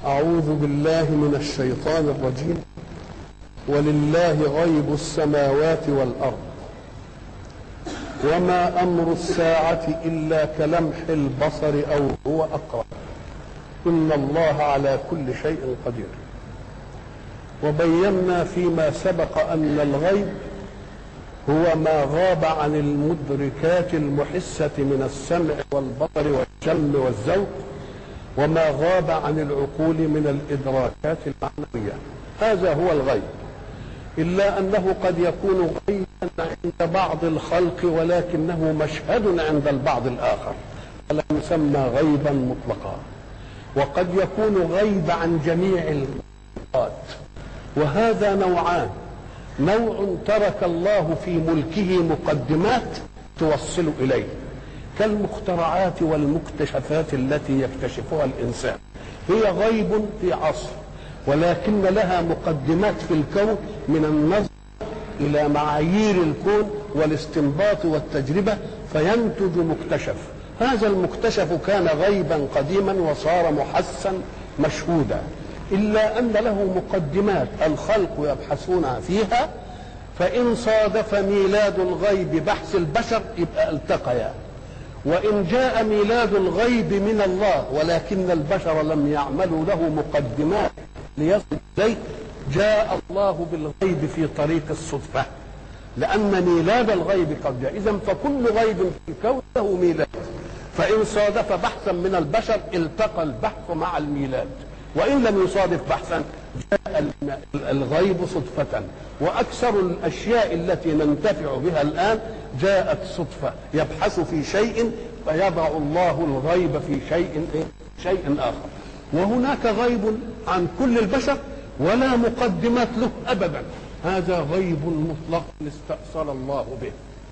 أعوذ بالله من الشيطان الرجيم ولله غيب السماوات والأرض وما أمر الساعة إلا كلمح البصر أو هو أقرب إن الله على كل شيء قدير وبينا فيما سبق أن الغيب هو ما غاب عن المدركات المحسة من السمع والبصر والشم والذوق وما غاب عن العقول من الإدراكات المعنوية هذا هو الغيب إلا أنه قد يكون غيبا عند بعض الخلق ولكنه مشهد عند البعض الآخر فلا يسمى غيبا مطلقا وقد يكون غيب عن جميع المخلوقات وهذا نوعان نوع ترك الله في ملكه مقدمات توصل اليه كالمخترعات والمكتشفات التي يكتشفها الانسان هي غيب في عصر ولكن لها مقدمات في الكون من النظر الى معايير الكون والاستنباط والتجربه فينتج مكتشف هذا المكتشف كان غيبا قديما وصار محسا مشهودا إلا أن له مقدمات الخلق يبحثون فيها فإن صادف ميلاد الغيب بحث البشر يبقى التقيا وإن جاء ميلاد الغيب من الله ولكن البشر لم يعملوا له مقدمات ليصل إليه جاء الله بالغيب في طريق الصدفة لأن ميلاد الغيب قد جاء إذا فكل غيب في الكون له ميلاد فإن صادف بحثا من البشر التقى البحث مع الميلاد وإن لم يصادف بحثا جاء الغيب صدفة وأكثر الأشياء التي ننتفع بها الآن جاءت صدفة يبحث في شيء فيضع الله الغيب في شيء شيء آخر وهناك غيب عن كل البشر ولا مقدمات له أبدا هذا غيب مطلق استأثر الله به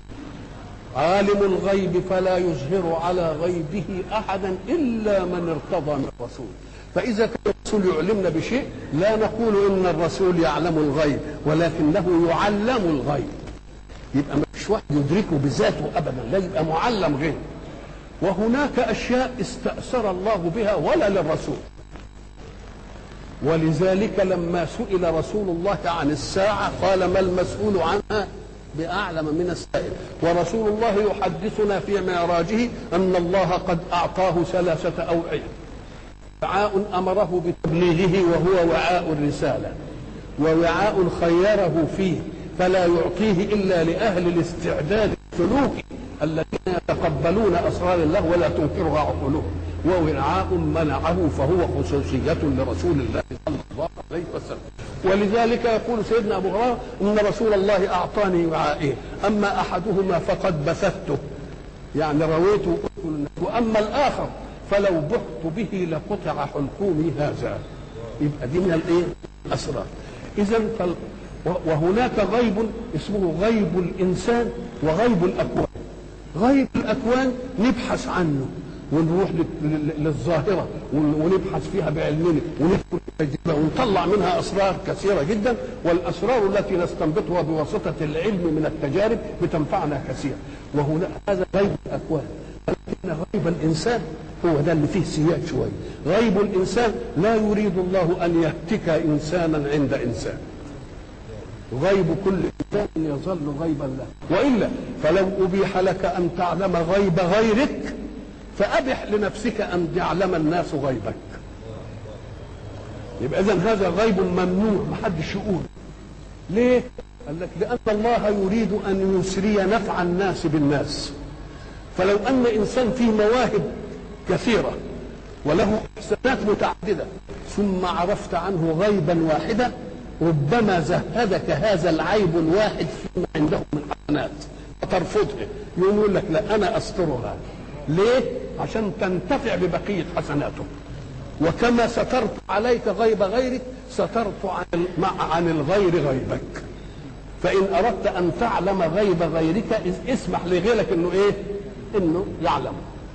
عالم الغيب فلا يظهر على غيبه أحدا إلا من ارتضى من رسول فإذا كان الرسول يعلمنا بشيء لا نقول إن الرسول يعلم الغيب ولكنه يعلم الغيب يبقى ما فيش واحد يدركه بذاته أبدا لا يبقى معلم غيب وهناك أشياء استأثر الله بها ولا للرسول ولذلك لما سئل رسول الله عن الساعة قال ما المسؤول عنها بأعلم من السائل ورسول الله يحدثنا في معراجه أن الله قد أعطاه ثلاثة أوعية وعاء امره بتبليغه وهو وعاء الرساله ووعاء خيره فيه فلا يعطيه الا لاهل الاستعداد السلوكي الذين يتقبلون اسرار الله ولا تنكرها عقولهم ووعاء منعه فهو خصوصية لرسول الله صلى الله عليه وسلم ولذلك يقول سيدنا أبو هريرة إن رسول الله أعطاني وعائين أما أحدهما فقد بثته يعني رويته وأما الآخر فلو بحت به لقطع حلقومي هذا يبقى دي من الايه الاسرار اذا فل... وهناك غيب اسمه غيب الانسان وغيب الاكوان غيب الاكوان نبحث عنه ونروح للظاهره ونبحث فيها بعلمنا وندخل تجربه ونطلع منها اسرار كثيره جدا والاسرار التي نستنبطها بواسطه العلم من التجارب بتنفعنا كثيرا وهنا هذا غيب الاكوان ولكن غيب الانسان هو ده اللي فيه سياج شويه غيب الانسان لا يريد الله ان يهتك انسانا عند انسان غيب كل انسان يظل غيبا له والا فلو ابيح لك ان تعلم غيب غيرك فابح لنفسك ان يعلم الناس غيبك يبقى اذا هذا غيب ممنوع محدش يقول ليه قال لك لان الله يريد ان يسري نفع الناس بالناس فلو ان انسان فيه مواهب كثيرة وله إحسانات متعددة ثم عرفت عنه غيبا واحدا ربما زهدك هذا العيب الواحد فيما عنده من حسنات فترفضه يقوم يقول لك لا أنا أسترها ليه؟ عشان تنتفع ببقية حسناته وكما سترت عليك غيب غيرك سترت عن عن الغير غيبك فإن أردت أن تعلم غيب غيرك اسمح لغيرك إنه إيه؟ إنه يعلم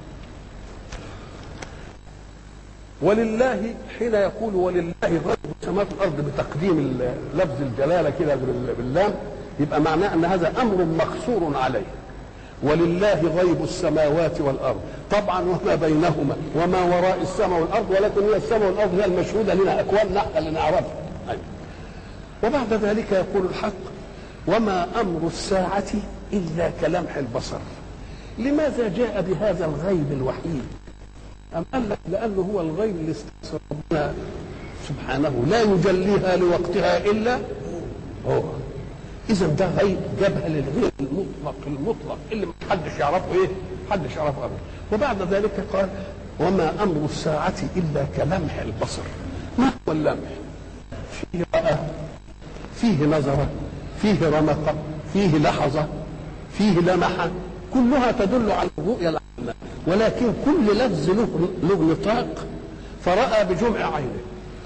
ولله حين يقول ولله غيب السماوات والارض بتقديم لفظ الجلاله كده باللام يبقى معناه ان هذا امر مقصور عليه ولله غيب السماوات والارض طبعا وما بينهما وما وراء السماء والارض ولكن هي السماء والارض هي المشهوده لنا اكوان نحن اللي نعرفها أيوة. وبعد ذلك يقول الحق وما امر الساعه الا كلمح البصر لماذا جاء بهذا الغيب الوحيد أم قال لك لأنه هو الغيب اللي استأثر ربنا سبحانه لا يجليها لوقتها إلا هو إذا ده غيب جابها للغير المطلق المطلق اللي ما حدش يعرفه إيه؟ حدش يعرفه أبدا وبعد ذلك قال وما أمر الساعة إلا كلمح البصر ما هو اللمح؟ فيه رأى فيه نظر فيه رمق فيه لحظة فيه لمح كلها تدل على الرؤيا العامة ولكن كل لفظ له له نطاق فرأى بجمع عينه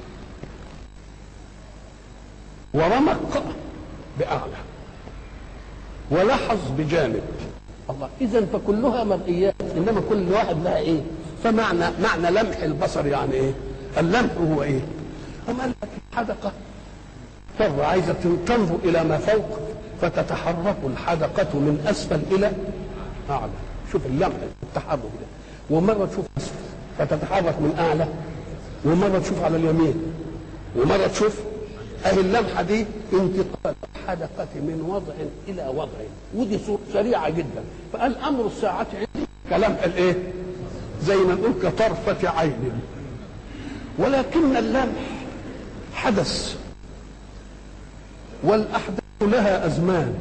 ورمق بأعلى ولحظ بجانب الله إذا فكلها مرئيات إنما كل واحد لها إيه؟ فمعنى معنى لمح البصر يعني إيه؟ اللمح هو إيه؟ أم قال لك الحدقة فر عايزة تنظر إلى ما فوق فتتحرك الحدقة من أسفل إلى أعلى شوف اللمح التحرك ده ومرة تشوف أسفل فتتحرك من أعلى ومرة تشوف على اليمين ومرة تشوف أهي اللمحة دي انتقال الحدقة من وضع إلى وضع ودي صورة سريعة جدا فقال أمر الساعة عندي كلمح الإيه؟ زي ما نقول كطرفة عين ولكن اللمح حدث والأحداث لها أزمان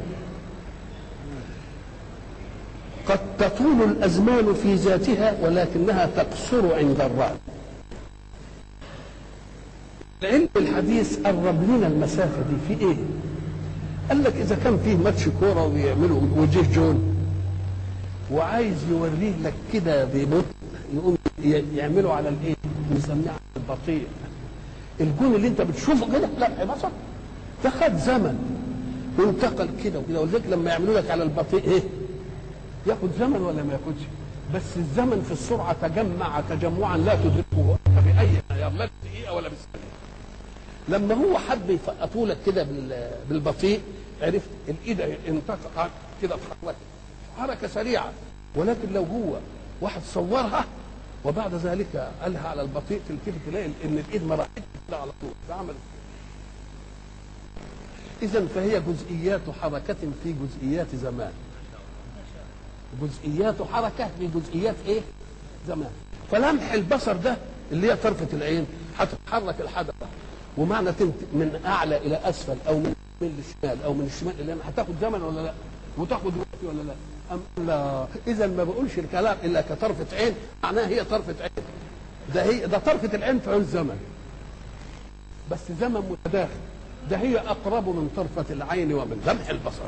قد تطول الأزمان في ذاتها ولكنها تقصر عند الرأي العلم الحديث قرب لنا المسافة دي في إيه؟ قال لك إذا كان فيه ماتش كورة ويعملوا وجيه جون وعايز يوريه لك كده ببطء يقوم يعملوا على الايه؟ نسميه على البطيء الجون اللي انت بتشوفه كده لا بصر ده خد زمن وانتقل كده وكده ولذلك لما يعملوا لك على البطيء ايه؟ ياخد زمن ولا ما ياخدش؟ بس الزمن في السرعه تجمع تجمعا لا تدركه باي لا دقيقه ولا بالثانيه. لما هو حب يفقطوا لك كده بالبطيء عرفت الايد انتقل كده اتحركت حركه سريعه ولكن لو هو واحد صورها وبعد ذلك قالها على البطيء تلتفت تلاقي ان الايد ما راحتش كده على طول فعمل اذا فهي جزئيات حركه في جزئيات زمان جزئيات حركه في جزئيات ايه زمان فلمح البصر ده اللي هي طرفه العين هتتحرك الحدقه ومعنى تنت من اعلى الى اسفل او من من الشمال او من الشمال الى هتاخد زمن ولا لا وتاخد وقت ولا لا أم لا اذا ما بقولش الكلام الا كطرفه عين معناها هي طرفه عين ده هي ده طرفه العين في عين زمن بس زمن متداخل ده هي اقرب من طرفه العين ومن لمح البصر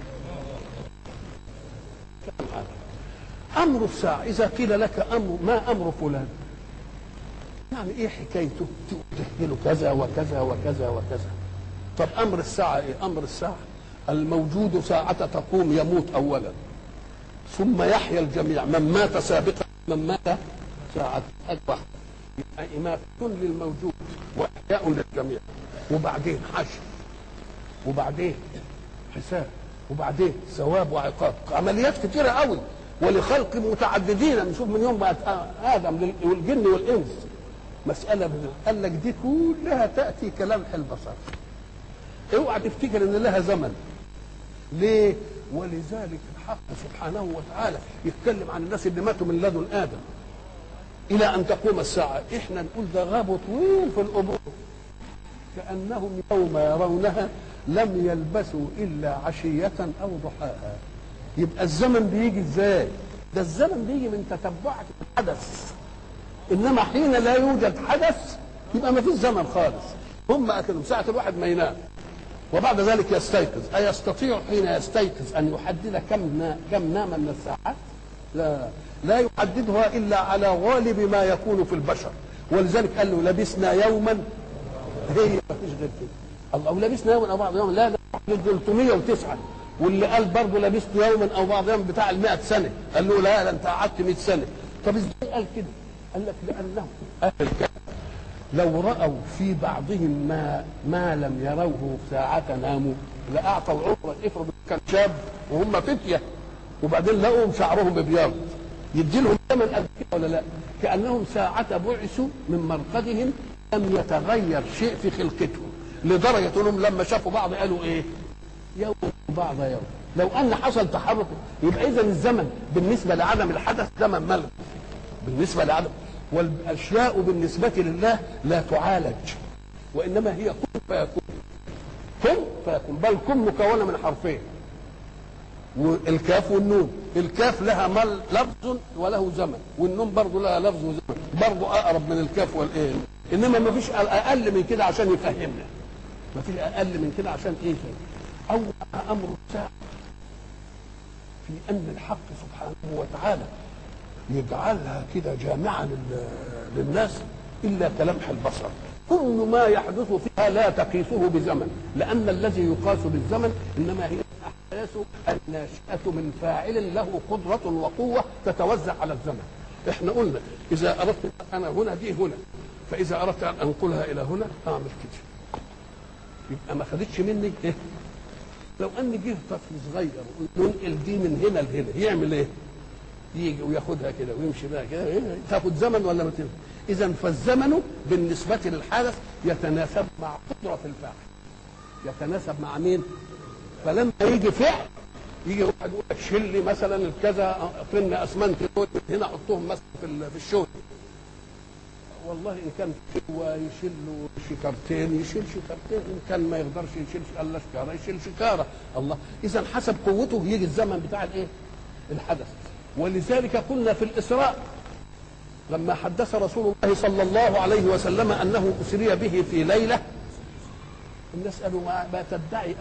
امر الساعه اذا قيل لك امر ما امر فلان يعني ايه حكايته تحكي له كذا وكذا وكذا وكذا طب امر الساعه ايه امر الساعه الموجود ساعة تقوم يموت أولا ثم يحيا الجميع من مات سابقا من مات ساعة أكبر يبقى إماتة للموجود وإحياء للجميع وبعدين حشر وبعدين حساب وبعدين ثواب وعقاب عمليات كتيرة قوي ولخلق متعددين نشوف من يوم بقت آدم والجن والإنس مسألة قال لك دي كلها تأتي كلمح البصر اوعى تفتكر ان لها زمن ليه ولذلك الحق سبحانه وتعالى يتكلم عن الناس اللي ماتوا من لدن ادم الى ان تقوم الساعه احنا نقول ده غاب طويل في القبور كانهم يوم يرونها لم يلبثوا الا عشيه او ضحاها يبقى الزمن بيجي ازاي ده الزمن بيجي من تتبعة الحدث انما حين لا يوجد حدث يبقى ما فيش زمن خالص هم اكلوا ساعه الواحد ما ينام وبعد ذلك يستيقظ أيستطيع حين يستيقظ أن يحدد كم كم نام من الساعات؟ لا لا يحددها إلا على غالب ما يكون في البشر ولذلك قال له لبسنا يوما هي ما فيش غير كده الله او لبسنا يوما او بعض يوم لا ده 309 واللي قال برضه لبست يوما او بعض يوم بتاع ال 100 سنه قال له لا ده انت قعدت 100 سنه طب ازاي قال كده؟ قال لك لانه اهل الكهف لو رأوا في بعضهم ما ما لم يروه ساعة ناموا لأعطوا عمرا افرض كان شاب وهم فتية وبعدين لقوا شعرهم ابيض يدي لهم ثمن قد كده ولا لا كانهم ساعه بعثوا من مرقدهم لم يتغير شيء في خلقتهم لدرجه انهم لما شافوا بعض قالوا ايه يوم بعض يوم لو ان حصل تحرك يبقى اذا الزمن بالنسبه لعدم الحدث زمن ملغي بالنسبه لعدم والاشياء بالنسبه لله لا تعالج وانما هي كن فيكون كن فيكون بل كن مكونه من حرفين والكاف والنون الكاف لها مل لفظ وله زمن والنون برضه لها لفظ وزمن برضه اقرب من الكاف والايه انما ما فيش اقل من كده عشان يفهمنا ما فيش اقل من كده عشان ايه اول امر الساعه في ان الحق سبحانه وتعالى يجعلها كده جامعه لل- للناس الا كلمح البصر كل ما يحدث فيها لا تقيسه بزمن لان الذي يقاس بالزمن انما هي الاحداث الناشئه من فاعل له قدره وقوه تتوزع على الزمن احنا قلنا اذا اردت انا هنا دي هنا فاذا اردت ان انقلها الى هنا اعمل كده يبقى ما خدتش مني ايه لو ان جه طفل صغير وننقل دي من هنا لهنا يعمل ايه يجي وياخدها كده ويمشي بها كده إيه؟ تاخد زمن ولا ما تاخد اذا فالزمن بالنسبه للحدث يتناسب مع قدره الفاعل يتناسب مع مين فلما يجي فعل يجي واحد يقول لك شيل لي مثلا الكذا طن اسمنت دول من هنا حطهم مثلا في ال- في الشغل والله ان كان هو يشيل له شكارتين يشيل شكارتين ان كان ما يقدرش يشيل الا شكاره يشيل شكاره الله اذا حسب قوته يجي الزمن بتاع الايه الحدث ولذلك قلنا في الاسراء لما حدث رسول الله صلى الله عليه وسلم انه اسري به في ليله الناس قالوا ما, ما تدعي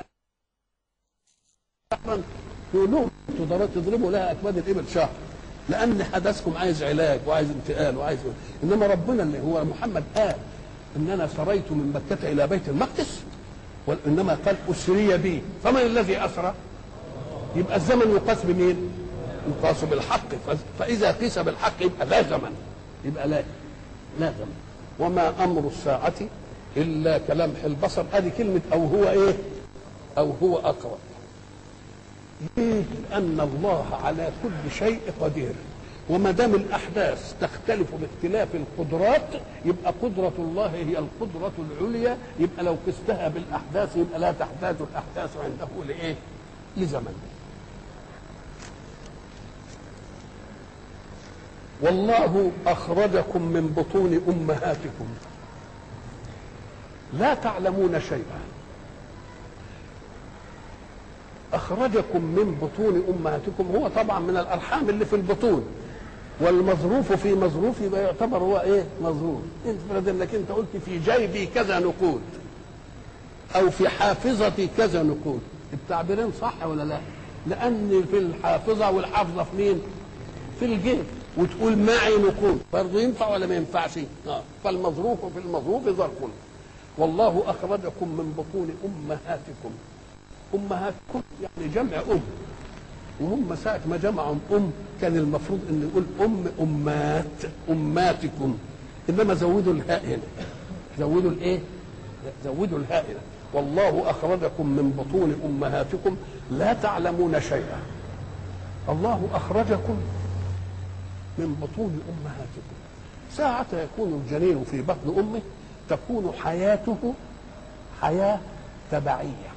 شهرا يقول لهم انتوا تضربوا لها اكباد الابل شهر لان حدثكم عايز علاج وعايز انتقال وعايز انما ربنا اللي هو محمد قال ان انا سريت من مكه الى بيت المقدس وانما قال اسري بي فمن الذي اسرى يبقى الزمن يقاس بمين يقاس بالحق ف- فاذا قيس بالحق يبقى لا زمن يبقى لا لا زمن وما امر الساعه الا كلمح البصر هذه كلمه او هو ايه او هو اقرب ليه؟ لأن الله على كل شيء قدير وما دام الأحداث تختلف باختلاف القدرات يبقى قدرة الله هي القدرة العليا يبقى لو قستها بالأحداث يبقى لا تحتاج الأحداث عنده لإيه؟ لزمن والله أخرجكم من بطون أمهاتكم لا تعلمون شيئا اخرجكم من بطون امهاتكم هو طبعا من الارحام اللي في البطون والمظروف في مظروف يبقى يعتبر هو ايه مظروف انت فرض انك انت قلت في جيبي كذا نقود او في حافظتي كذا نقود التعبيرين صح ولا لا لان في الحافظه والحافظه في مين في الجيب وتقول معي نقود برضه ينفع ولا ما ينفعش اه فالمظروف في المظروف ظرف والله اخرجكم من بطون امهاتكم امهاتكم يعني جمع ام وهم ساعة ما جمعوا ام كان المفروض ان يقول ام امات اماتكم انما زودوا الهاء هنا زودوا الايه؟ زودوا الهاء هنا والله اخرجكم من بطون امهاتكم لا تعلمون شيئا الله اخرجكم من بطون امهاتكم ساعة يكون الجنين في بطن امه تكون حياته حياة تبعيه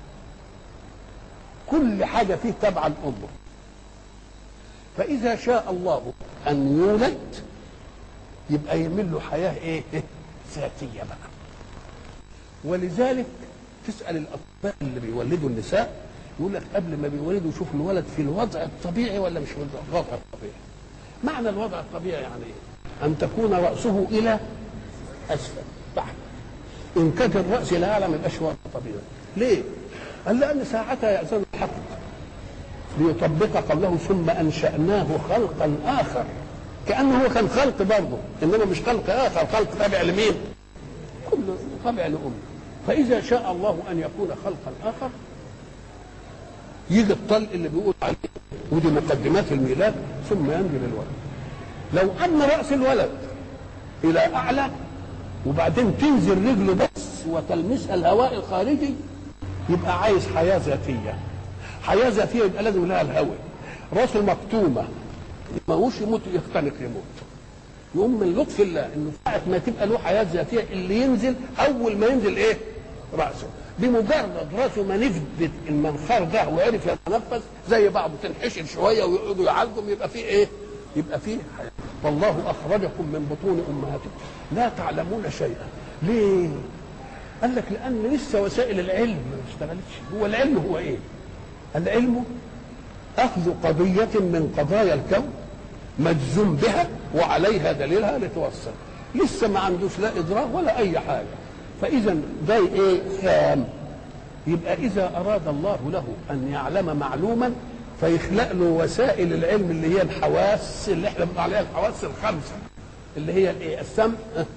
كل حاجه فيه تبع لامه فاذا شاء الله ان يولد يبقى يعمل له حياه ايه ذاتيه بقى ولذلك تسال الاطباء اللي بيولدوا النساء يقول لك قبل ما بيولدوا يشوف الولد في الوضع الطبيعي ولا مش في الوضع الطبيعي معنى الوضع الطبيعي يعني ايه ان تكون راسه الى اسفل تحت ان كان الراس الى اعلى ما يبقاش وضع طبيعي ليه قال لأن ساعتها يأذن الحق ليطبق قوله ثم أنشأناه خلقا آخر كأنه هو كان خلق برضه إنما مش خلق آخر خلق تابع لمين؟ كله تابع لأمه فإذا شاء الله أن يكون خلقا آخر يجي الطلق اللي بيقول عليه ودي مقدمات الميلاد ثم ينزل الولد لو أن رأس الولد إلى أعلى وبعدين تنزل رجله بس وتلمسها الهواء الخارجي يبقى عايز حياه ذاتيه حياه ذاتيه يبقى لازم لها الهواء راسه مكتومه ما يموت يختنق يموت يقوم من لطف الله انه ساعه ما تبقى له حياه ذاتيه اللي ينزل اول ما ينزل ايه؟ راسه بمجرد راسه ما نفدت المنخار ده وعرف يتنفس زي بعضه تنحشر شويه ويقعدوا يعالجهم يبقى فيه ايه؟ يبقى فيه حياه والله اخرجكم من بطون امهاتكم لا تعلمون شيئا ليه؟ قال لك لان لسه وسائل العلم ما اشتغلتش هو العلم هو ايه؟ العلم اخذ قضيه من قضايا الكون مجزوم بها وعليها دليلها لتوصل لسه ما عندوش لا ادراك ولا اي حاجه فاذا ده ايه خام يبقى اذا اراد الله له ان يعلم معلوما فيخلق له وسائل العلم اللي هي الحواس اللي احنا بنقول عليها الحواس الخمسه اللي هي الايه السمع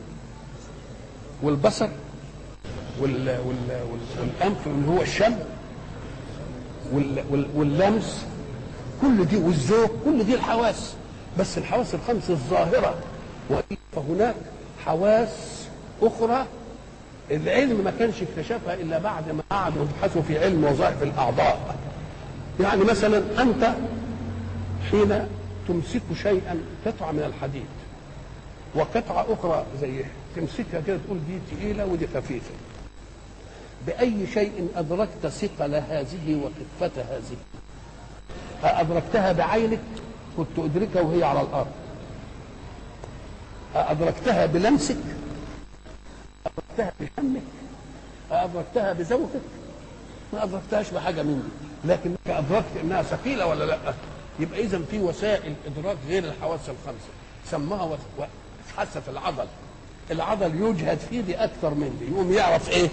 والبصر وال وال وال والانف اللي هو الشم وال وال واللمس كل دي والذوق كل دي الحواس بس الحواس الخمس الظاهره فهناك حواس اخرى العلم ما كانش اكتشفها الا بعد ما قعدوا يبحثوا في علم وظائف الاعضاء يعني مثلا انت حين تمسك شيئا قطعه من الحديد وقطعه اخرى زيها تمسكها كده تقول دي تقيله ودي خفيفه باي شيء ادركت ثقل هذه وخفه هذه أدركتها بعينك كنت أدركها وهي على الأرض أدركتها بلمسك أدركتها بشمك أدركتها بذوقك ما أدركتهاش بحاجة من دي لكنك أدركت إنها ثقيلة ولا لا يبقى إذا في وسائل إدراك غير الحواس الخمسة سماها حاسة العضل العضل يجهد فيه دي أكثر من دي يقوم يعرف إيه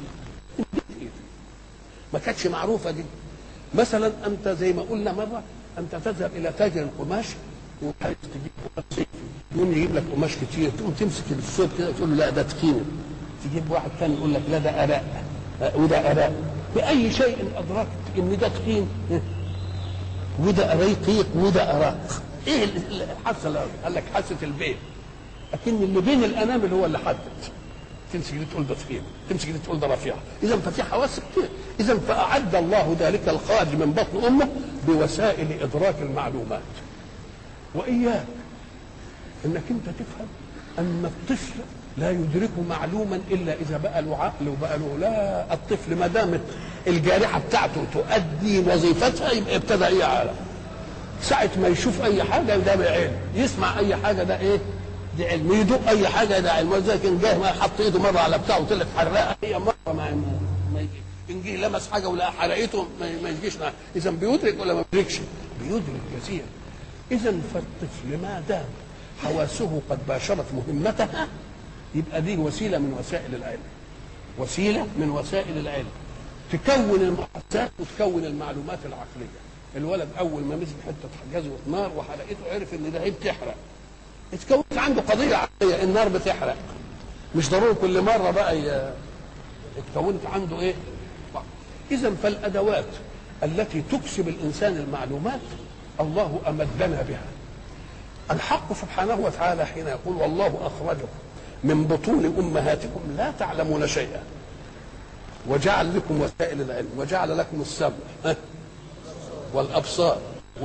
ما كانتش معروفة دي مثلا انت زي ما قلنا مره انت تذهب الى تاجر القماش وعايز تجيب قماش يقوم يجيب لك قماش كتير تقوم تمسك الصوت كده تقول له لا ده تخين تجيب واحد ثاني يقول لك لا ده اراء وده اراء باي شيء ادركت ان ده تخين وده رقيق وده اراق ايه الحاسه قال لك حاسه البين لكن اللي بين الانامل هو اللي حدد تمسك دي تقول ده تخين تمسك دي تقول ده رفيع اذا ففي حواس كتير اذا فاعد الله ذلك الخارج من بطن امه بوسائل ادراك المعلومات واياك انك انت تفهم ان الطفل لا يدرك معلوما الا اذا بقى له عقل وبقى له لا الطفل ما دامت الجارحه بتاعته تؤدي وظيفتها يبقى ابتدى ايه عالم ساعة ما يشوف أي حاجة ده بعلم يسمع أي حاجة ده إيه دي علم يدوق اي حاجه ده علم ولذلك ان جه حط ايده مره على بتاعه وطلعت حراقه هي مره ما ما يجي ان جه لمس حاجه ولا حرقته ما يجيش معاه اذا بيدرك ولا ما بيدركش بيدرك كثير اذا فالطفل ما دام حواسه قد باشرت مهمتها يبقى دي وسيله من وسائل العلم وسيله من وسائل العلم تكون المحادثات وتكون المعلومات العقليه الولد اول ما مسك حته جزوه نار وحرقته عرف ان ده هي بتحرق اتكونت عنده قضيه عقليه النار بتحرق مش ضروري كل مره بقى ي... اتكونت عنده ايه اذا فالادوات التي تكسب الانسان المعلومات الله امدنا بها الحق سبحانه وتعالى حين يقول والله اخرجكم من بطون امهاتكم لا تعلمون شيئا وجعل لكم وسائل العلم وجعل لكم السمع والابصار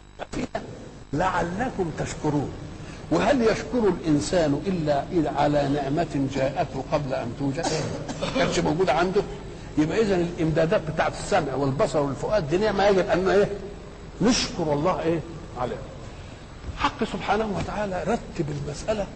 لعلكم تشكرون وهل يشكر الانسان الا على نعمه جاءته قبل ان توجد؟ ما كانتش موجوده عنده يبقى اذا الامدادات بتاعت السمع والبصر والفؤاد دي نعمه يجب ان ايه؟ نشكر الله ايه؟ عليها. حق سبحانه وتعالى رتب المساله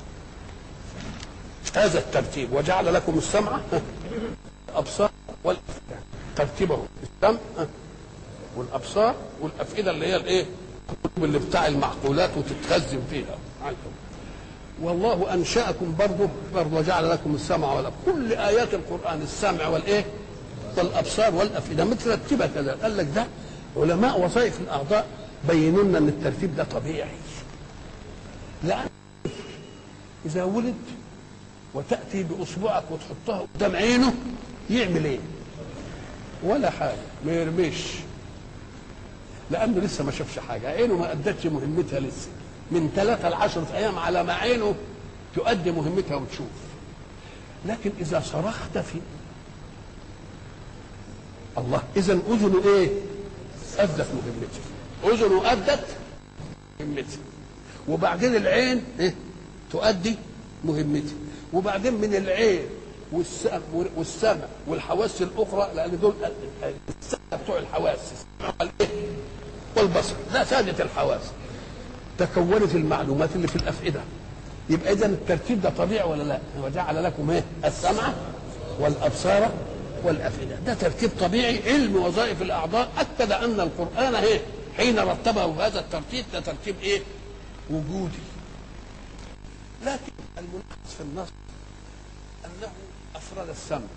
هذا الترتيب وجعل لكم السمع الابصار والافئده ترتيبه السمع والابصار والافئده اللي هي الايه؟ اللي بتاع المعقولات وتتخزن فيها والله انشاكم برضه برضه وجعل لكم السمع والابصار كل ايات القران السمع والايه والابصار والافئده مترتبه كذا قال لك ده علماء وظائف الاعضاء بينوا لنا ان الترتيب ده طبيعي لان اذا ولد وتاتي باصبعك وتحطها قدام عينه يعمل ايه ولا حاجه ما يرميش لانه لسه ما شافش حاجه عينه ما ادتش مهمتها لسه من ثلاثة لعشرة أيام على ما عينه تؤدي مهمتها وتشوف لكن إذا صرخت في الله إذا أذنه إيه؟ أدت مهمتها اذن ادت مهمتها وبعدين العين إيه؟ تؤدي مهمتها وبعدين من العين والسمع والسمع والحواس الاخرى لان دول السمع بتوع الحواس السمع والايه والبصر ده سادة الحواس تكونت المعلومات اللي في الافئده يبقى اذا الترتيب ده طبيعي ولا لا؟ وجعل لكم ايه؟ السمع والابصار والافئده ده ترتيب طبيعي علم وظائف الاعضاء اكد ان القران ايه؟ حين رتبه بهذا الترتيب ده ترتيب ايه؟ وجودي لكن الملاحظ في النص انه افرد السمع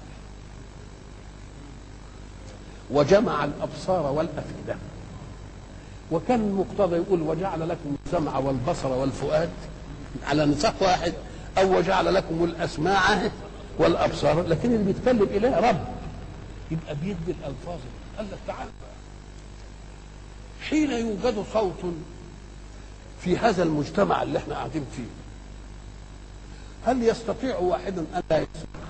وجمع الابصار والافئده وكان المقتضى يقول وجعل لكم السمع والبصر والفؤاد على نساق واحد او وجعل لكم الاسماع والابصار لكن اللي بيتكلم اله رب يبقى بيدي الالفاظ قال لك تعال حين يوجد صوت في هذا المجتمع اللي احنا قاعدين فيه هل يستطيع واحد ان لا يسمع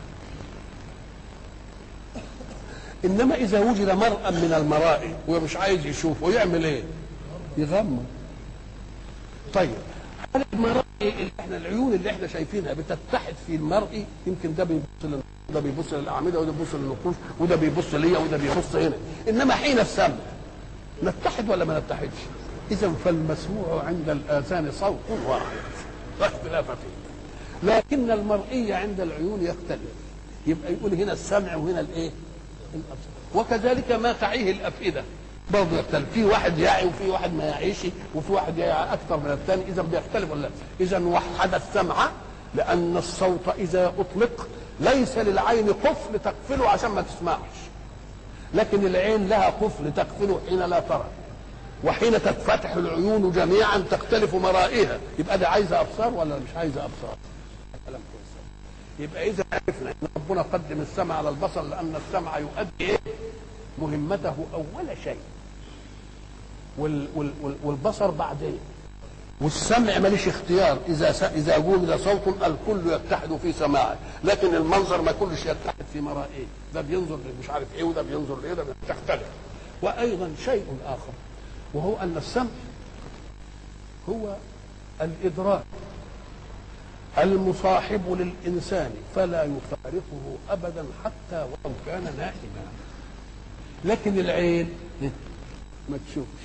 انما اذا وجد مرأى من المرائي ومش عايز يشوفه يعمل ايه يغمض طيب هل المرائي اللي احنا العيون اللي احنا شايفينها بتتحد في المرئي يمكن ده بيبص لل... ده بيبص للاعمده وده بيبص للنقوش وده بيبص ليا وده بيبص هنا انما حين السمع نتحد ولا ما نتحدش اذا فالمسموع عند الاذان صوت واحد لا اختلاف فيه لكن المرئي عند العيون يختلف يبقى يقول هنا السمع وهنا الايه الابصار وكذلك ما تعيه الافئده برضه يختلف في واحد يعي وفي واحد ما يعيش وفي واحد يعي اكثر من الثاني اذا بيختلف ولا لا اذا وحد السمع لان الصوت اذا اطلق ليس للعين قفل تقفله عشان ما تسمعش لكن العين لها قفل تقفله حين لا ترى وحين تتفتح العيون جميعا تختلف مرائها يبقى ده عايزه ابصار ولا مش عايزه ابصار كلام كويس يبقى اذا عرفنا ان ربنا قدم السمع على البصر لان السمع يؤدي ايه مهمته اول شيء وال وال وال والبصر بعدين والسمع ماليش اختيار اذا س... اذا وجد صوت الكل يتحد في سماعه لكن المنظر ما كلش يتحد في مرائه ده بينظر مش عارف ايه وده بينظر لايه ده تختلف وايضا شيء اخر وهو ان السمع هو الادراك المصاحب للانسان فلا يفارقه ابدا حتى ولو كان نائما لكن العين ما تشوفش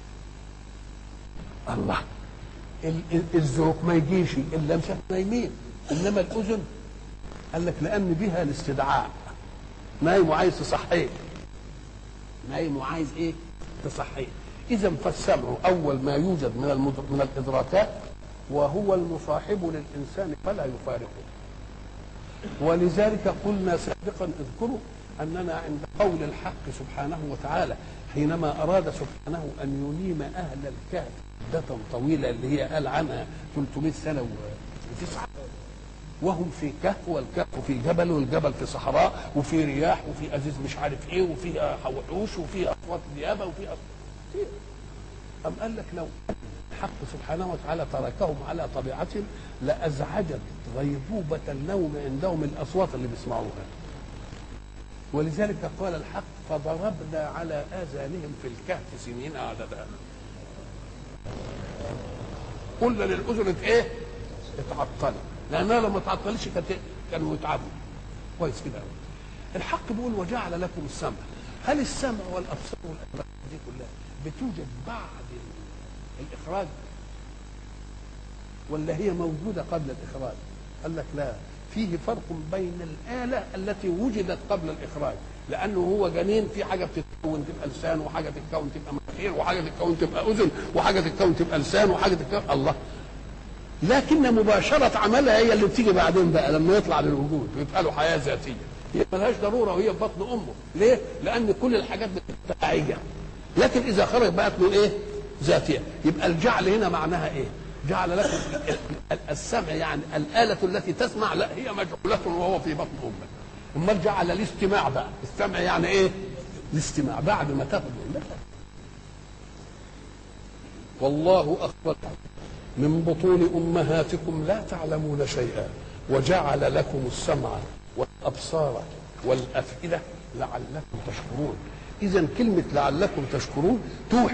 الله الذوق ما يجيش الا مش نايمين انما الاذن قال لك لان بها الاستدعاء نايم وعايز تصحيه نايم وعايز ايه تصحيه اذا فالسمع اول ما يوجد من المدر... من الادراكات وهو المصاحب للانسان فلا يفارقه ولذلك قلنا سابقا اذكروا اننا عند قول الحق سبحانه وتعالى حينما اراد سبحانه ان ينيم اهل الكهف مدة طويلة اللي هي قال عنها 300 سنة وتسعة وهم في كهف والكهف في جبل والجبل في صحراء وفي رياح وفي أزيز مش عارف إيه وفي وحوش وفي أصوات ديابة وفي أصوات كتير أم قال لك لو الحق سبحانه وتعالى تركهم على طبيعتهم لأزعجت غيبوبة النوم عندهم الأصوات اللي بيسمعوها ولذلك قال الحق فضربنا على آذانهم في الكهف سنين عددا قلنا للاذن ايه؟ اتعطلت لانها لو ما تعطلتش كانت كانوا يتعبوا كويس كده الحق بيقول وجعل لكم السمع هل السمع والابصار والابصار دي كلها بتوجد بعد الاخراج ولا هي موجوده قبل الاخراج؟ قال لك لا فيه فرق بين الآلة التي وجدت قبل الإخراج لأنه هو جنين في حاجة بتتكون تبقى لسان وحاجة تتكون تبقى مناخير وحاجة تتكون تبقى أذن وحاجة تتكون تبقى لسان وحاجة تتكون الله لكن مباشرة عملها هي اللي بتيجي بعدين بقى لما يطلع للوجود ويبقى له حياة ذاتية هي ملهاش ضرورة وهي في بطن أمه ليه؟ لأن كل الحاجات بتتعيجة لكن إذا خرج بقت له إيه؟ ذاتية يبقى الجعل هنا معناها إيه؟ جعل لكم السمع يعني الآلة التي تسمع لا هي مجعولة وهو في بطن أمه أمال جعل الاستماع بقى السمع يعني إيه؟ الاستماع بعد ما تاخد والله أخرجكم من بطون أمهاتكم لا تعلمون شيئا وجعل لكم السمع والأبصار والأفئدة لعلكم تشكرون إذا كلمة لعلكم تشكرون توحي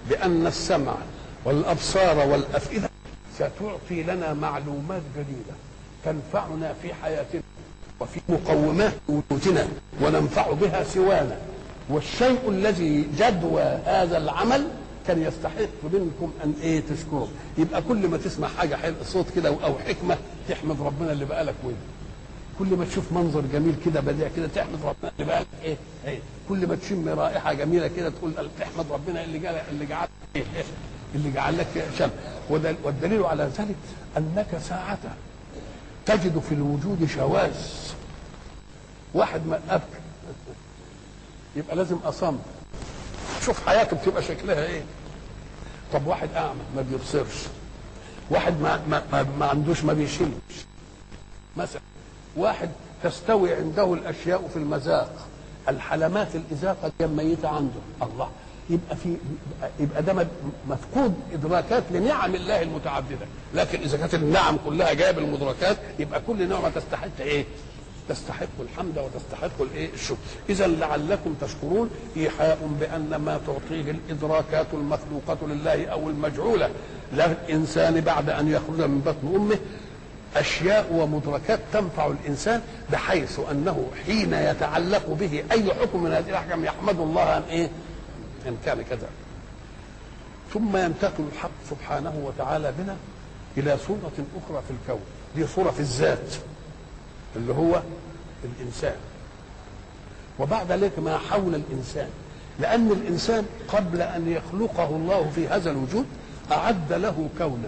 بأن السمع والأبصار والأفئدة ستعطي لنا معلومات جديدة تنفعنا في حياتنا وفي مقومات وجودنا وننفع بها سوانا والشيء الذي جدوى هذا العمل كان يستحق منكم ان ايه تشكره يبقى كل ما تسمع حاجه حلو صوت كده او حكمه تحمد ربنا اللي بقالك ودن كل ما تشوف منظر جميل كده بديع كده تحمد ربنا اللي بقالك ايه ايه كل ما تشم رائحه جميله كده تقول تحمد ربنا اللي جعل اللي جعل ايه إيه؟ اللي جعل لك شم وده- والدليل على ذلك انك ساعه تجد في الوجود شواذ واحد ما أبكى يبقى لازم اصم شوف حياته بتبقى شكلها ايه طب واحد اعمى ما بيبصرش واحد ما ما, ما, ما عندوش ما بيشمش مثلا واحد تستوي عنده الاشياء في المذاق الحلمات الازاقه دي ميته عنده الله يبقى في يبقى ده مد- مفقود ادراكات لنعم الله المتعدده لكن اذا كانت النعم كلها جايه بالمدركات يبقى كل نعمه تستحق ايه تستحق الحمد وتستحق الايه الشكر اذا لعلكم تشكرون ايحاء بان ما تعطيه الادراكات المخلوقه لله او المجعوله للانسان بعد ان يخرج من بطن امه اشياء ومدركات تنفع الانسان بحيث انه حين يتعلق به اي حكم من هذه الاحكام يحمد الله ان ايه ان كان كذا ثم ينتقل الحق سبحانه وتعالى بنا الى صوره اخرى في الكون دي صوره في الذات اللي هو الانسان وبعد ذلك ما حول الانسان لان الانسان قبل ان يخلقه الله في هذا الوجود اعد له كونا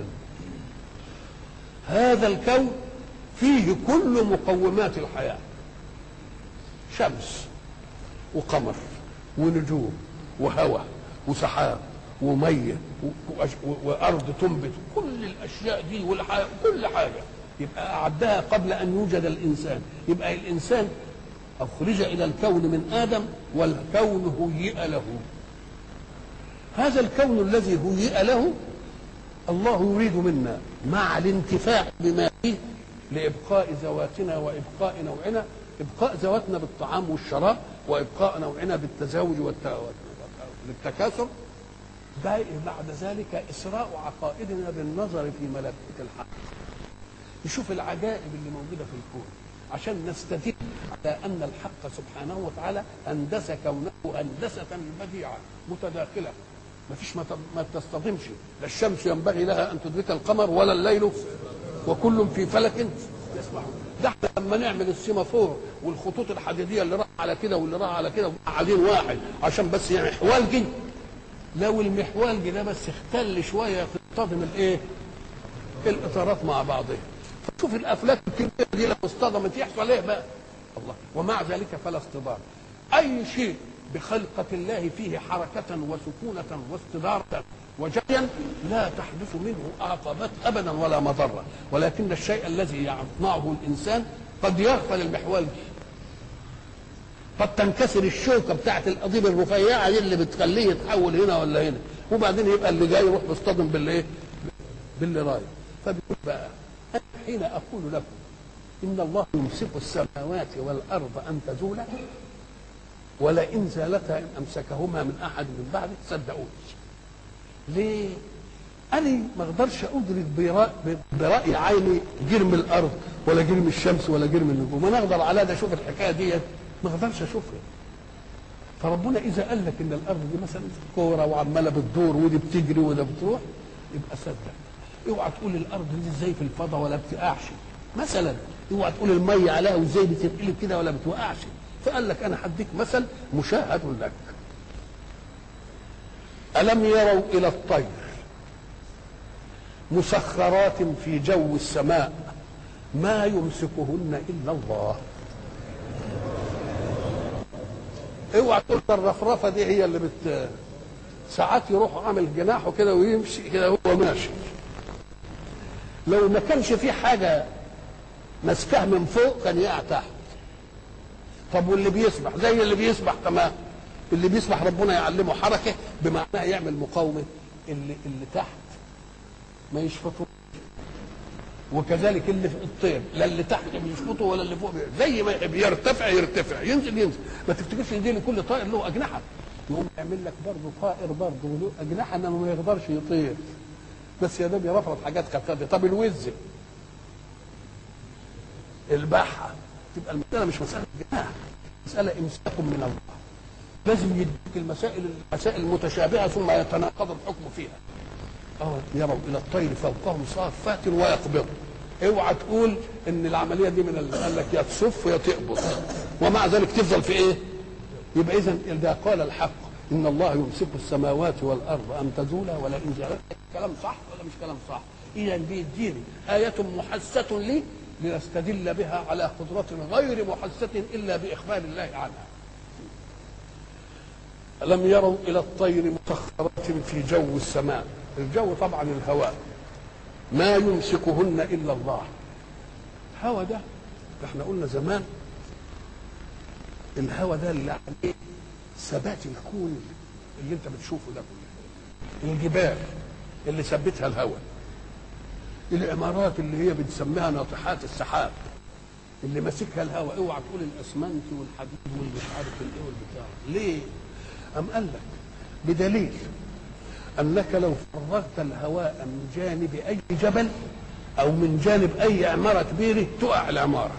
هذا الكون فيه كل مقومات الحياه شمس وقمر ونجوم وهواء وسحاب وميه و- وأش- و- وارض تنبت كل الاشياء دي والحياه كل حاجه يبقى اعدها قبل ان يوجد الانسان يبقى الانسان اخرج الى الكون من ادم والكون هيئ له هذا الكون الذي هيئ له الله يريد منا مع الانتفاع بما فيه لابقاء ذواتنا وابقاء نوعنا ابقاء ذواتنا بالطعام والشراب وابقاء نوعنا بالتزاوج والت... للتكاثر بعد ذلك اسراء عقائدنا بالنظر في ملكوت الحق نشوف العجائب اللي موجوده في الكون عشان نستدل على ان الحق سبحانه وتعالى هندس كونه هندسه بديعه متداخله ما فيش ما ت- ما تصطدمش لا الشمس ينبغي لها ان تدرك القمر ولا الليل وكل في فلك يسبحون ده احنا لما نعمل السيمافور والخطوط الحديديه اللي راح على كده واللي راح على كده قاعدين واحد عشان بس يعني حوالجي لو المحوالجي ده بس اختل شويه تصطدم الايه؟ الاطارات مع بعضها فشوف الافلاك الكبيره دي لو اصطدمت يحصل ايه بقى الله ومع ذلك فلا اصطدام اي شيء بخلقة الله فيه حركة وسكونة واستدارة وجريا لا تحدث منه عقبات ابدا ولا مضرة ولكن الشيء الذي يصنعه الانسان قد يغفل المحوال قد تنكسر الشوكه بتاعت القضيب الرفيعه دي اللي بتخليه يتحول هنا ولا هنا وبعدين يبقى اللي جاي يروح بيصطدم بالايه؟ باللي رايح فبيقول بقى أنا حين اقول لكم ان الله يمسك السماوات والارض ان تزولا ولئن زالتا ان امسكهما من احد من بعده صدقوني ليه؟ أنا ما أقدرش أدرك برأي, برأي عيني جرم الأرض ولا جرم الشمس ولا جرم النجوم، أنا أقدر على ده أشوف الحكاية دي ما أقدرش أشوفها. فربنا إذا قال لك إن الأرض دي مثلا كورة وعمالة بتدور ودي بتجري وده بتروح يبقى صدق. اوعى تقول الأرض دي إزاي في الفضاء ولا بتقعش. مثلا اوعى تقول المية عليها وإزاي بتنقلب كده ولا بتوقعش. فقال لك أنا هديك مثل مشاهد لك. ألم يروا إلى الطير مسخرات في جو السماء ما يمسكهن الا الله اوعى تقول ده الرفرفه دي هي اللي بت ساعات يروح عامل جناحه كده ويمشي كده هو ماشي لو ما كانش في حاجه ماسكاه من فوق كان يقع تحت طب واللي بيسبح زي اللي بيسبح تمام اللي بيسبح ربنا يعلمه حركه بمعناها يعمل مقاومه اللي اللي تحت ما يشفطوش وكذلك اللي في الطير لا اللي تحت بيشفطه ولا اللي فوق بي- زي ما يحب يرتفع يرتفع ينزل ينزل ما تفتكرش ان دي لكل طائر له اجنحه يقوم يعمل لك برضه طائر برضه له اجنحه انه ما يقدرش يطير بس يا دوب يرفرف حاجات خفيفه طب الوز البحه تبقى المساله مش مساله جناح مساله امساك من الله لازم يديك المسائل المسائل المتشابهه ثم يتناقض الحكم فيها اه يروا الى الطير فوقهم صافات ويقبض اوعى تقول ان العمليه دي من ال- قال لك يا تصف يا تقبض ومع ذلك تفضل في ايه؟ يبقى اذا اذا قال الحق ان الله يمسك السماوات والارض ان تزولا ولا ان زالت كلام صح ولا مش كلام صح؟ اذا بيديني ايه محسه لي لنستدل بها على قدرة غير محسة إلا بإخبار الله عنها ألم يروا إلى الطير مسخرات في جو السماء الجو طبعا الهواء ما يمسكهن إلا الله الهواء ده احنا قلنا زمان الهواء ده اللي عليه ثبات الكون اللي انت بتشوفه ده كله الجبال اللي ثبتها الهواء العمارات اللي هي بنسميها ناطحات السحاب اللي ماسكها الهواء اوعى تقول الاسمنت والحديد والمش عارف الايه والبتاع ليه؟ أم قال لك بدليل انك لو فرغت الهواء من جانب اي جبل او من جانب اي عماره كبيره تقع العماره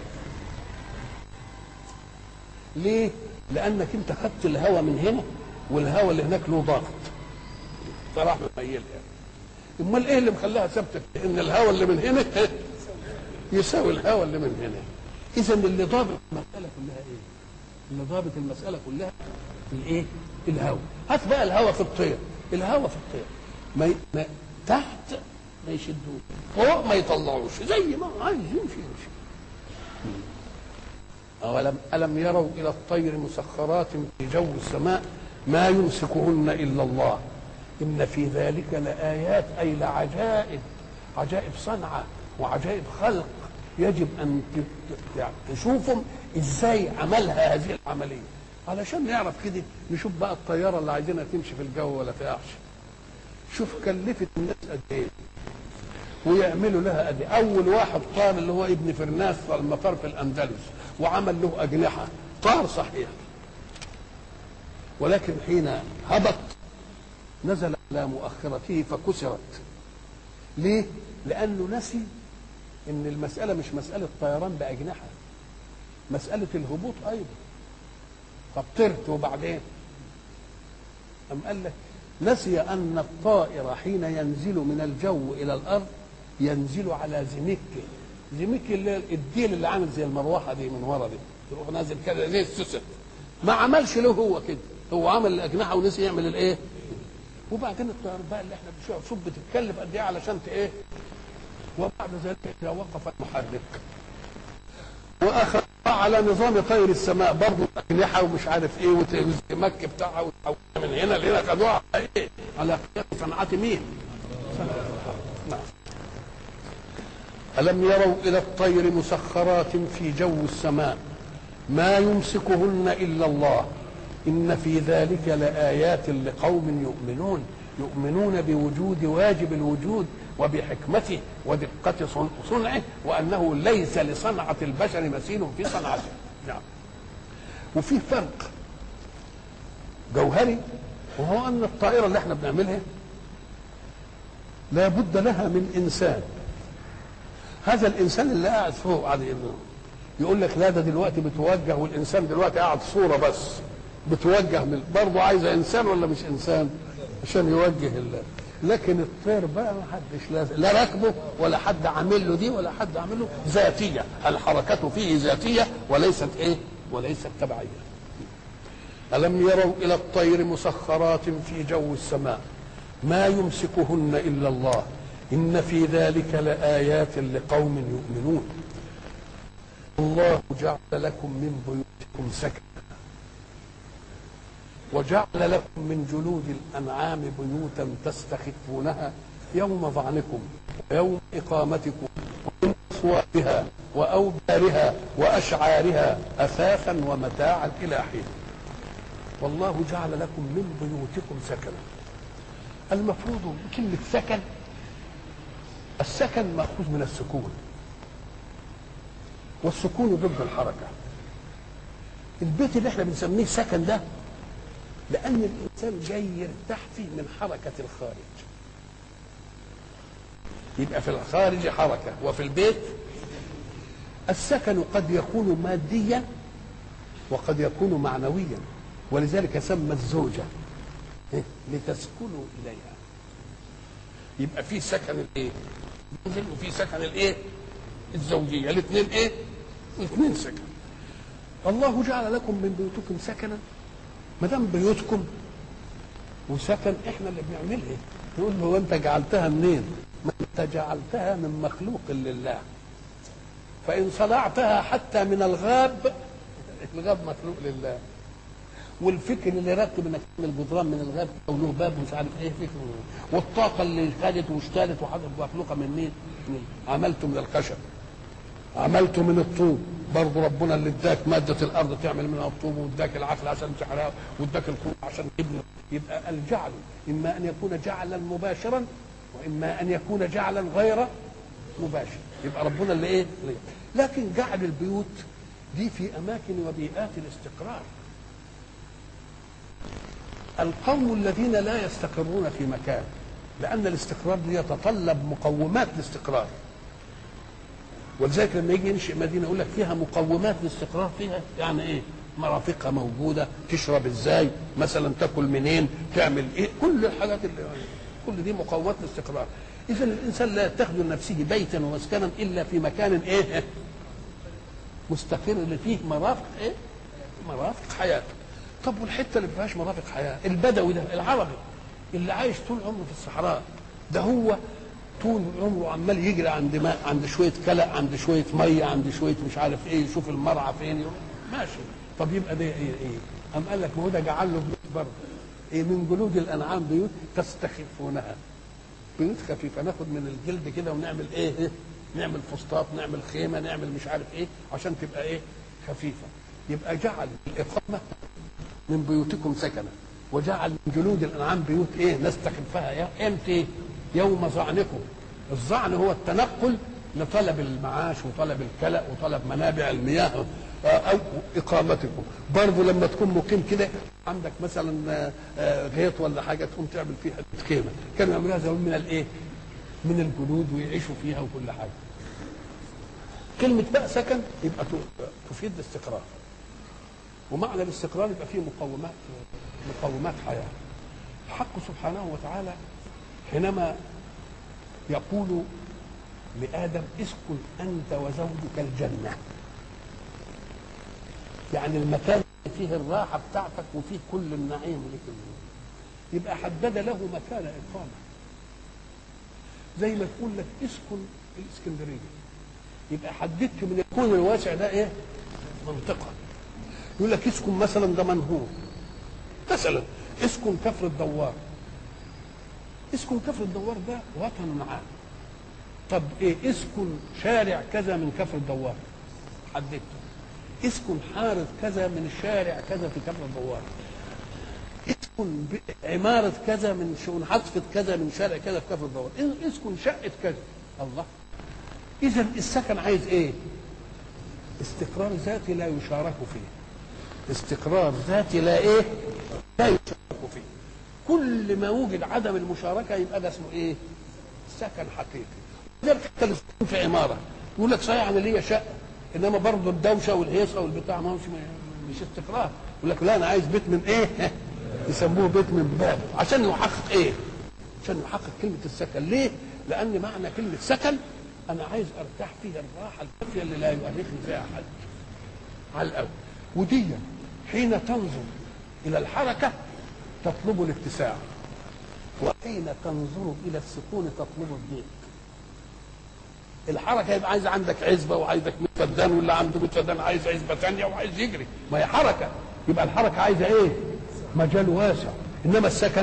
ليه؟ لانك انت خدت الهواء من هنا والهواء اللي هناك له ضغط فراح مميلها امال ايه اللي مخليها ثابته ان الهواء اللي من هنا يساوي الهواء اللي من هنا اذا اللي ضابط المساله كلها ايه اللي ضابط المساله كلها الايه الهواء هات بقى الهواء في الطير الهواء في الطير ما, ي... ما تحت ما يشدوه فوق ما يطلعوش زي ما عايز يمشي يمشي أولم ألم يروا إلى الطير مسخرات في جو السماء ما يمسكهن إلا الله إن في ذلك لآيات أي لعجائب عجائب صنعة وعجائب خلق يجب أن تشوفهم إزاي عملها هذه العملية علشان نعرف كده نشوف بقى الطيارة اللي عايزينها تمشي في الجو ولا تقعش شوف كلفت الناس قد ايه ويعملوا لها قد ايه اول واحد طار اللي هو ابن فرناس في المطار في الاندلس وعمل له اجنحه طار صحيح ولكن حين هبط نزل على مؤخرته فكسرت ليه لانه نسي ان المساله مش مساله طيران باجنحه مساله الهبوط ايضا طب طرت وبعدين أم قال لك نسي أن الطائر حين ينزل من الجو إلى الأرض ينزل على زمكه زمكه اللي الديل اللي عامل زي المروحة دي من ورا دي يروح نازل كده زي السوسن ما عملش له هو كده هو عمل الأجنحة ونسي يعمل الإيه وبعدين الطيار بقى اللي احنا بنشوفها شوف بتتكلف قد ايه علشان ايه وبعد ذلك اذا وقف المحرك واخذ على نظام طير السماء برضه اجنحه ومش عارف ايه والمك بتاعها وتحولها من هنا لهنا خدوها على ايه؟ على قياس صنعه مين؟ نعم ألم يروا إلى الطير مسخرات في جو السماء ما يمسكهن إلا الله إن في ذلك لآيات لقوم يؤمنون يؤمنون بوجود واجب الوجود وبحكمته ودقة صنعه وأنه ليس لصنعة البشر مثيل في صنعته نعم وفي فرق جوهري وهو أن الطائرة اللي احنا بنعملها لا بد لها من إنسان هذا الإنسان اللي قاعد فوق قاعد يقول لك لا ده دلوقتي بتوجه والإنسان دلوقتي قاعد صورة بس بتوجه من برضه عايزة إنسان ولا مش إنسان عشان يوجه الله لكن الطير بقى ما حدش لازم لا راكبه ولا حد عامل له دي ولا حد عامل له ذاتيه الحركه فيه ذاتيه وليست ايه وليست تبعيه الم يروا الى الطير مسخرات في جو السماء ما يمسكهن الا الله ان في ذلك لايات لقوم يؤمنون الله جعل لكم من بيوتكم سكنا وجعل لكم من جلود الانعام بيوتا تستخفونها يوم ظعنكم ويوم اقامتكم ومن اصواتها واوبارها واشعارها اثاثا ومتاعا الى حين والله جعل لكم من بيوتكم سكنا المفروض كلمه سكن السكن ماخوذ من السكون والسكون ضد الحركه البيت اللي احنا بنسميه سكن ده لان الانسان جاي يرتاح فيه من حركه الخارج يبقى في الخارج حركه وفي البيت السكن قد يكون ماديا وقد يكون معنويا ولذلك سمى الزوجه إيه؟ لتسكنوا اليها يبقى في سكن الايه منزل وفي سكن الايه الزوجيه الاثنين ايه الاثنين سكن الله جعل لكم من بيوتكم سكنا ما دام بيوتكم وسكن احنا اللي بنعملها يقول له انت جعلتها منين ما انت جعلتها من مخلوق لله فان صنعتها حتى من الغاب الغاب مخلوق لله والفكر اللي ركب انك تعمل جدران من الغاب او له باب ومش عارف ايه فكر والطاقه اللي خدت واشتغلت وحصلت مخلوقه من مين؟ من عملته من الخشب عملته من الطوب برضه ربنا اللي اداك ماده الارض تعمل منها الطوب واداك العقل عشان تحرقه واداك القوه عشان تبني يبقى الجعل اما ان يكون جعلا مباشرا واما ان يكون جعلا غير مباشر يبقى ربنا اللي ايه اللي لكن جعل البيوت دي في اماكن وبيئات الاستقرار القوم الذين لا يستقرون في مكان لان الاستقرار دي يتطلب مقومات الاستقرار ولذلك لما يجي ينشئ مدينه يقول لك فيها مقومات الاستقرار فيها يعني ايه مرافقها موجوده تشرب ازاي مثلا تاكل منين تعمل ايه كل الحاجات اللي كل دي مقومات الاستقرار اذا الانسان لا يتخذ لنفسه بيتا ومسكنا الا في مكان ايه مستقر اللي فيه مرافق ايه مرافق حياه طب والحته اللي ما فيهاش مرافق حياه البدوي ده العربي اللي عايش طول عمره في الصحراء ده هو طول عمره عمال يجري عند ماء عند شويه كلأ عند شويه ميه عند شويه مش عارف ايه يشوف المرعى فين يروح ماشي طب يبقى ده ايه ايه قام قال لك ما هو ده جعل له بيوت برضه ايه من جلود الانعام بيوت تستخفونها بيوت خفيفه ناخد من الجلد كده ونعمل ايه, إيه؟ نعمل فسطاط نعمل خيمه نعمل مش عارف ايه عشان تبقى ايه خفيفه يبقى جعل الاقامه من بيوتكم سكنا وجعل من جلود الانعام بيوت ايه نستخفها يا امتى يوم ظعنكم الظعن هو التنقل لطلب المعاش وطلب الكلأ وطلب منابع المياه او اقامتكم برضه لما تكون مقيم كده عندك مثلا غيط ولا حاجه تقوم تعمل فيها خيمه كانوا يعملوها زمان من الايه من الجلود ويعيشوا فيها وكل حاجه كلمه بقى سكن يبقى تفيد الاستقرار ومعنى الاستقرار يبقى فيه مقومات مقومات حياه الحق سبحانه وتعالى حينما يقول لآدم اسكن أنت وزوجك الجنة يعني المكان فيه الراحة بتاعتك وفيه كل النعيم لك يبقى حدد له مكان إقامة زي ما تقول لك اسكن الإسكندرية يبقى حددت من الكون الواسع ده إيه منطقة يقول لك اسكن مثلا ده منهور مثلا اسكن كفر الدوار اسكن كفر الدوار ده وطن عام طب ايه اسكن شارع كذا من كفر الدوار حددته اسكن حارة كذا من الشارع كذا في كفر الدوار اسكن عمارة كذا من شؤون حصفة كذا من شارع كذا في كفر الدوار اسكن شقة كذا الله إذا السكن عايز إيه؟ استقرار ذاتي لا يشارك فيه استقرار ذاتي لا إيه؟ لا يشارك فيه كل ما وجد عدم المشاركه يبقى ده اسمه ايه؟ سكن حقيقي. لذلك حتى السكون في عماره يقول لك صحيح انا ليا شقه انما برضه الدوشه والهيصه والبتاع ما هوش مش استقرار يقول لك لا انا عايز بيت من ايه؟ يسموه بيت من باب عشان يحقق ايه؟ عشان يحقق كلمه السكن ليه؟ لان معنى كلمه سكن انا عايز ارتاح فيها الراحه الكافيه اللي لا يؤرقني فيها احد. على الاول ودي حين تنظر الى الحركه تطلب الاتساع وحين تنظر الى السكون تطلب الضيق الحركه يبقى عايز عندك عزبه وعايزك 100 فدان واللي عنده 100 فدان عايز عزبه ثانيه وعايز يجري ما هي حركه يبقى الحركه عايزه ايه؟ مجال واسع انما السكن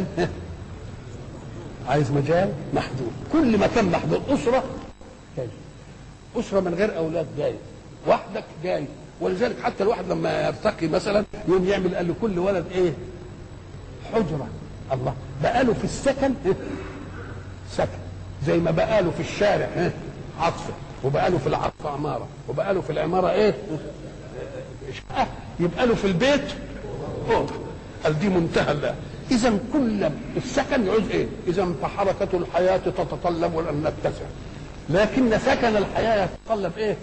عايز مجال محدود كل مكان محدود اسره جاي اسره من غير اولاد جاي وحدك جاي ولذلك حتى الواحد لما يرتقي مثلا يوم يعمل قال لكل ولد ايه؟ حجرة الله بقاله في السكن سكن زي ما بقاله في الشارع عطفة وبقاله في العطفة عمارة وبقاله في العمارة ايه شقة يبقى له في البيت أوضة قال دي منتهى الله اذا كل السكن يعوز ايه اذا فحركه الحياه تتطلب ان نتسع لكن سكن الحياه يتطلب ايه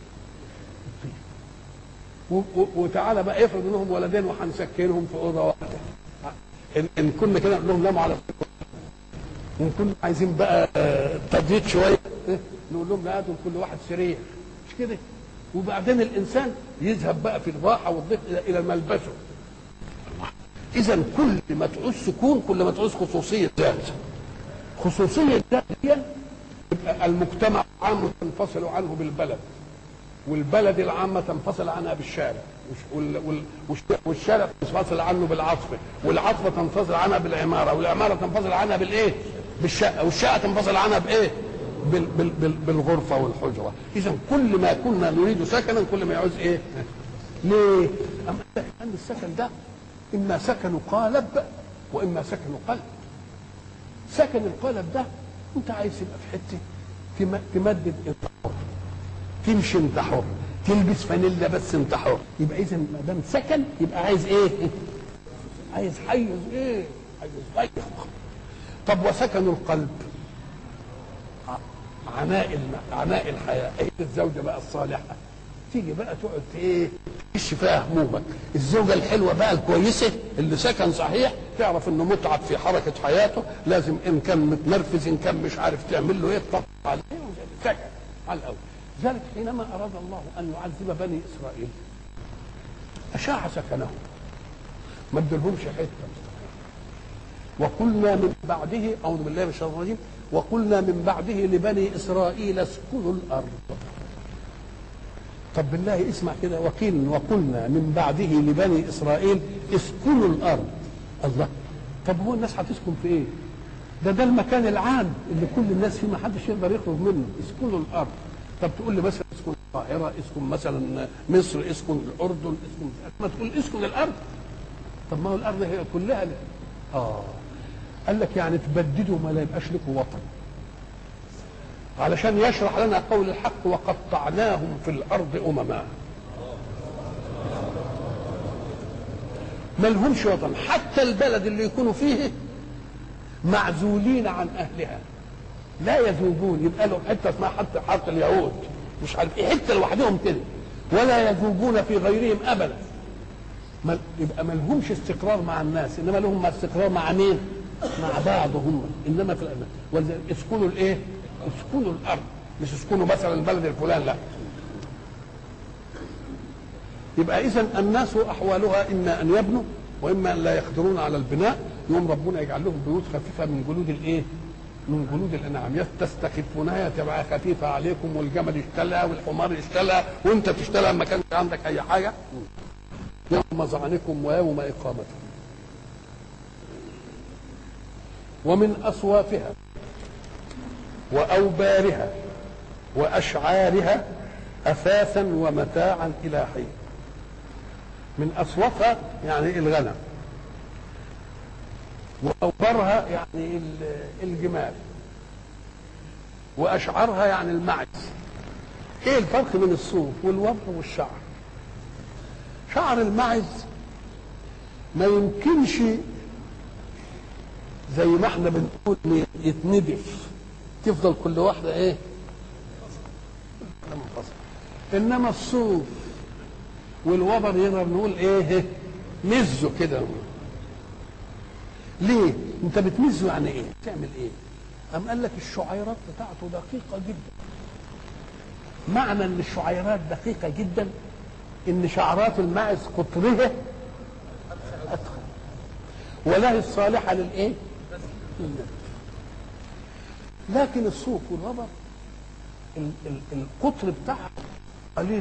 و- و- وتعالى بقى افرض انهم ولدين وهنسكنهم في اوضه واحده ان, إن كنا كده نقول لهم ناموا على وان كنا عايزين بقى آه، تضييق شويه إيه؟ نقول لهم لا هاتوا كل واحد سرير مش كده وبعدين الانسان يذهب بقى في الراحه والضيق الى الى ملبسه اذا كل ما تعوز سكون كل ما تعوز خصوصيه ذات خصوصيه ذات دي يبقى المجتمع عام تنفصل عنه بالبلد والبلد العامة تنفصل عنها بالشارع وال- وال- والش- والشارع تنفصل عنه بالعاصفة والعاصفة تنفصل عنها بالعمارة والعمارة تنفصل عنها بالإيه؟ بالشقة والشقة تنفصل عنها بإيه؟ بال بال بال بالغرفة والحجرة إذا كل ما كنا نريد سكنا كل ما يعوز إيه؟ ليه؟ أما أن السكن ده إما سكن قالب وإما سكن قلب سكن القالب ده أنت عايز تبقى في حتة تم- تمدد انت حر تمشي انت حر تلبس فانيلا بس انت حر يبقى اذا ما دام سكن يبقى عايز ايه؟ عايز حيز ايه؟ حيز ضيق طب وسكن القلب ع- عناء الم... عناء الحياه هي الزوجه بقى الصالحه تيجي بقى تقعد ايه تخش فيها همومك الزوجه الحلوه بقى الكويسه اللي سكن صحيح تعرف انه متعب في حركه حياته لازم ان كان متنرفز ان كان مش عارف تعمل له ايه تطبق عليه سكن على الاول ذلك حينما اراد الله ان يعذب بني اسرائيل اشاع سكنهم ما ادلهمش حته وقلنا من بعده اعوذ بالله من الشيطان الرجيم وقلنا من بعده لبني اسرائيل اسكنوا الارض طب بالله اسمع كده وقيل وقلنا من بعده لبني اسرائيل اسكنوا الارض الله طب هو الناس هتسكن في ايه؟ ده ده المكان العام اللي كل الناس فيه ما حدش يقدر يخرج منه اسكنوا الارض طب تقول لي مثلا اسكن القاهره اسكن مثلا مصر اسكن الاردن اسكن ما تقول اسكن الارض طب ما هو الارض هي كلها لك. اه قال لك يعني تبددوا ما لا يبقاش لكم وطن علشان يشرح لنا قول الحق وقطعناهم في الارض امما ما لهمش وطن حتى البلد اللي يكونوا فيه معزولين عن اهلها لا يذوبون يبقى لهم حته اسمها حتى حق اليهود مش عارف ايه حته لوحدهم كده ولا يذوبون في غيرهم ابدا ما يبقى ما لهمش استقرار مع الناس انما لهم استقرار مع مين؟ مع بعضهم انما في الأمن. ولذلك اسكنوا الايه؟ اسكنوا الارض مش اسكنوا مثلا البلد الفلان لا يبقى اذا الناس احوالها اما ان يبنوا واما ان لا يقدرون على البناء يوم ربنا يجعل لهم بيوت خفيفه من جلود الايه؟ من جلود الانعام تستخفونها تبقى خفيفه عليكم والجمل يشتلها والحمار يشتلها وانت تشتلها ما كانش عندك اي حاجه يوم ظعنكم ويوم اقامتكم ومن اصوافها واوبارها واشعارها اثاثا ومتاعا الى حين من اصوافها يعني الغنم واوبرها يعني ال- الجمال واشعارها يعني المعز ايه الفرق بين الصوف والوبر والشعر شعر المعز ما يمكنش زي ما احنا بنقول إن يتندف تفضل كل واحده ايه منفصلة. انما الصوف والوبر نقدر نقول ايه مزه كده ليه انت بتمزه يعني ايه تعمل ايه ام قال لك الشعيرات بتاعته دقيقه جدا معنى ان الشعيرات دقيقه جدا ان شعرات الماعز قطرها ادخل ولا هي الصالحه للايه للنبت. لكن الصوف والربر ال- ال- القطر بتاعها قليل